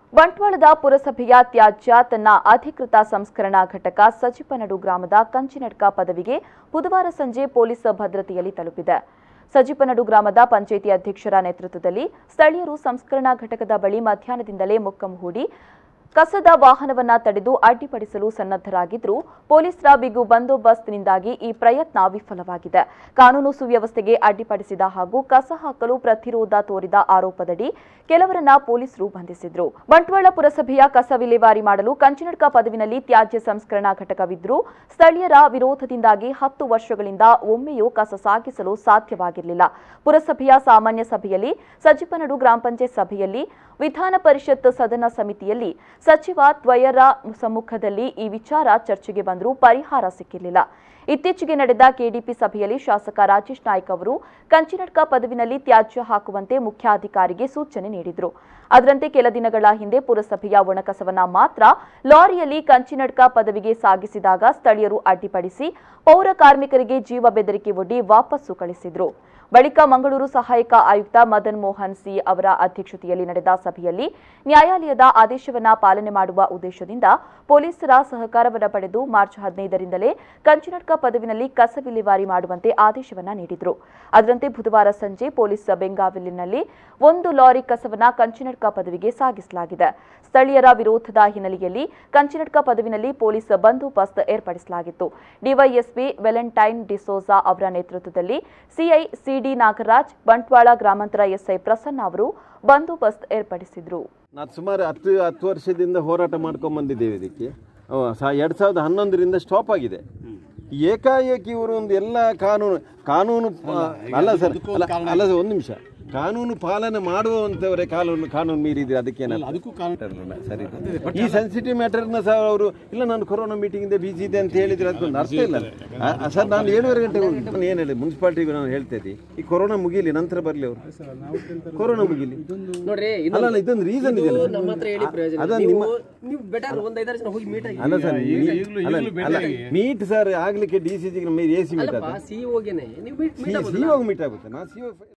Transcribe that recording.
ಬಂಟ್ವಾಳದ ಪುರಸಭೆಯ ತ್ಯಾಜ್ಯ ತನ್ನ ಅಧಿಕೃತ ಸಂಸ್ಕರಣಾ ಘಟಕ ಸಜಿಪನಡು ಗ್ರಾಮದ ಕಂಚಿನಡ್ಕ ಪದವಿಗೆ ಬುಧವಾರ ಸಂಜೆ ಪೊಲೀಸ್ ಭದ್ರತೆಯಲ್ಲಿ ತಲುಪಿದೆ ಸಜಿಪನಡು ಗ್ರಾಮದ ಪಂಚಾಯಿತಿ ಅಧ್ಯಕ್ಷರ ನೇತೃತ್ವದಲ್ಲಿ ಸ್ಥಳೀಯರು ಸಂಸ್ಕರಣಾ ಘಟಕದ ಬಳಿ ಮಧ್ಯಾಹ್ನದಿಂದಲೇ ಮೊಕ್ಕಂ ಹೂಡಿ ಕಸದ ವಾಹನವನ್ನ ತಡೆದು ಅಡ್ಡಿಪಡಿಸಲು ಸನ್ನದ್ದರಾಗಿದ್ದರೂ ಪೊಲೀಸರ ಬಿಗು ಬಂದೋಬಸ್ತ್ನಿಂದಾಗಿ ಈ ಪ್ರಯತ್ನ ವಿಫಲವಾಗಿದೆ ಕಾನೂನು ಸುವ್ಯವಸ್ಥೆಗೆ ಅಡ್ಡಿಪಡಿಸಿದ ಹಾಗೂ ಕಸ ಹಾಕಲು ಪ್ರತಿರೋಧ ತೋರಿದ ಆರೋಪದಡಿ ಕೆಲವರನ್ನ ಪೊಲೀಸರು ಬಂಧಿಸಿದ್ರು ಬಂಟ್ವಾಳ ಪುರಸಭೆಯ ಕಸ ವಿಲೇವಾರಿ ಮಾಡಲು ಕಂಚಿನಡ್ಕ ಪದವಿನಲ್ಲಿ ತ್ಯಾಜ್ಯ ಸಂಸ್ಕರಣಾ ಘಟಕವಿದ್ರೂ ಸ್ಥಳೀಯರ ವಿರೋಧದಿಂದಾಗಿ ಹತ್ತು ವರ್ಷಗಳಿಂದ ಒಮ್ಮೆಯೂ ಕಸ ಸಾಗಿಸಲು ಸಾಧ್ಯವಾಗಿರಲಿಲ್ಲ ಪುರಸಭೆಯ ಸಾಮಾನ್ಯ ಸಭೆಯಲ್ಲಿ ಸಜಿಪನಡು ಗ್ರಾಮ ಪಂಚಾಯತ್ ಸಭೆಯಲ್ಲಿ ವಿಧಾನ ಪರಿಷತ್ ಸದನ ಸಮಿತಿಯಲ್ಲಿ ಸಚಿವ ದ್ವಯರ ಸಮ್ಮುಖದಲ್ಲಿ ಈ ವಿಚಾರ ಚರ್ಚೆಗೆ ಬಂದರೂ ಪರಿಹಾರ ಸಿಕ್ಕಿರಲಿಲ್ಲ ಇತ್ತೀಚೆಗೆ ನಡೆದ ಕೆಡಿಪಿ ಸಭೆಯಲ್ಲಿ ಶಾಸಕ ರಾಜೇಶ್ ನಾಯ್ಕ್ ಅವರು ಕಂಚಿನಡ್ಕ ಪದವಿನಲ್ಲಿ ತ್ಯಾಜ್ಯ ಹಾಕುವಂತೆ ಮುಖ್ಯಾಧಿಕಾರಿಗೆ ಸೂಚನೆ ನೀಡಿದ್ರು ಅದರಂತೆ ಕೆಲ ದಿನಗಳ ಹಿಂದೆ ಪುರಸಭೆಯ ಒಣಕಸವನ್ನ ಮಾತ್ರ ಲಾರಿಯಲ್ಲಿ ಕಂಚಿನಡ್ಕ ಪದವಿಗೆ ಸಾಗಿಸಿದಾಗ ಸ್ಥಳೀಯರು ಅಡ್ಡಿಪಡಿಸಿ ಪೌರ ಕಾರ್ಮಿಕರಿಗೆ ಜೀವ ಬೆದರಿಕೆ ಒಡ್ಡಿ ವಾಪಸ್ಸು ಕಳಿಸಿದ್ರು ಬಳಿಕ ಮಂಗಳೂರು ಸಹಾಯಕ ಆಯುಕ್ತ ಮದನ್ ಮೋಹನ್ ಸಿ ಅವರ ಅಧ್ಯಕ್ಷತೆಯಲ್ಲಿ ನಡೆದ ಸಭೆಯಲ್ಲಿ ನ್ಯಾಯಾಲಯದ ಆದೇಶವನ್ನ ಪಾಲನೆ ಮಾಡುವ ಉದ್ದೇಶದಿಂದ ಪೊಲೀಸರ ಸಹಕಾರವನ್ನು ಪಡೆದು ಮಾರ್ಚ್ ಹದಿನೈದರಿಂದಲೇ ಕಂಚಿನಡ್ಕ ಪದವಿನಲ್ಲಿ ಕಸ ವಿಲೇವಾರಿ ಮಾಡುವಂತೆ ಆದೇಶವನ್ನ ನೀಡಿದ್ರು ಅದರಂತೆ ಬುಧವಾರ ಸಂಜೆ ಪೊಲೀಸ್ ಬೆಂಗಾವಲಿನಲ್ಲಿ ಒಂದು ಲಾರಿ ಕಸವನ್ನ ಕಂಚಿನಡ್ಕ ಪದವಿಗೆ ಸಾಗಿಸಲಾಗಿದೆ ಸ್ಥಳೀಯರ ವಿರೋಧದ ಹಿನ್ನೆಲೆಯಲ್ಲಿ ಕಂಚಿನಡ್ಕ ಪದವಿನಲ್ಲಿ ಪೊಲೀಸ್ ಬಂದೋಬಸ್ತ್ ಏರ್ಪಡಿಸಲಾಗಿತ್ತು ಡಿವೈಎಸ್ಪಿ ವೆಲೆಂಟೈನ್ ಡಿಸೋಜಾ ಅವರ ನೇತೃತ್ವದಲ್ಲಿ ಸಿಐ ಸಿಡಿ ನಾಗರಾಜ್ ಬಂಟ್ವಾಳ ಗ್ರಾಮಾಂತರ ಎಸ್ಐ ಪ್ರಸನ್ನ ಅವರು ಬಂದೋಬಸ್ತ್ ಏರ್ಪಡಿಸಿದ್ರು ನಾವು ಸುಮಾರು ಹತ್ತು ಹತ್ತು ವರ್ಷದಿಂದ ಹೋರಾಟ ಮಾಡ್ಕೊಂಡು ಬಂದಿದ್ದೇವೆ ಇದಕ್ಕೆ ಅವ ಸಾ ಎರಡು ಸಾವಿರದ ಹನ್ನೊಂದರಿಂದ ಸ್ಟಾಪ್ ಆಗಿದೆ ಏಕಾಏಕಿ ಇವರು ಒಂದು ಎಲ್ಲ ಕಾನೂನು ಕಾನೂನು ಪಾ- ಅಲ್ಲ ಸರ್ ಅಲ್ಲ ಅಲ್ಲ ಸರ್ ಒಂದು ನಿಮಿಷ ಕಾನೂನು ಪಾಲನೆ ಮಾಡುವಂಥವರೇ ಕಾನೂನು ಕಾನೂನು ಮೀರಿದ್ರೆ ಅದಕ್ಕೇನಲ್ಲ ಅದಕ್ಕೂ ಕಾನೂನು ಸರಿ ಈ ಸೆನ್ಸಿಟಿವ್ ಮ್ಯಾಟರ್ನ ಸಹ ಅವರು ಇಲ್ಲ ನಾನು ಕೊರೋನಾ ಮೀಟಿಂಗಿಂದ ಬಿಜಿ ಇದೆ ಅಂತ ಹೇಳಿದ್ರೆ ಅದಕ್ಕೊಂದು ಅರ್ಥ ಇಲ್ಲ ಆ, ಆ, ಸರ್ ನಾನು ಏಳುವರೆ ಗಂಟೆ ಹೋಗಿ ನಾನು ಏನು ಹೇಳಿ ಮುನ್ಸಿಪಾಲ್ಟಿಗೆ ನಾನು ಹೇಳ್ತಾ ಇದ್ದೆ ಈ ಕೊರೋನಾ ಮುಗಿಲಿ ನಂತರ ಬರಲಿ ಅವರು ಕೊರೋನಾ ಮುಗಿಲಿ ನೋಡ್ರಿ ಅಲ್ಲ ಅಲ್ಲ ಇದೊಂದು ರೀಸನ್ ಇದೆ ನಮ್ಮ ಹತ್ರ ಹೇಳಿ ಪ್ರಯೋಜನ ಅದ ನೀವು ನಿಮ್ಮ ನೀವು ಬೆಟರ್ ಒಂದ್ ಐದಾರು ಜನ ಹೋಗಿ ಮೀಟ್ ಆಗಿ ಅಲ್ಲ ಸರ್ ಈಗಲೂ- ಅಲ್ಲ ಈಗಲೂ ಅಲ್ಲ ಭೇಟಿಯಾಗಿ. ಮೀಟ್ ಸರ್ ಆಗ್ಲಿಕ್ಕೆ ಡಿ ಸಿ ಜಿಗೆ ನಮ್ಮ ಎ ಸಿ ಮೀಟ್ ಅಲ್ಲಪ್ಪ ಸಿ ಹೋಗೇನೆ ನೀವು ಮೀಟ್ ಸಿ ಹೋಗಿ ಮೀಟ್ ಆಗುತ್ತೆ ನಾ ಸಿ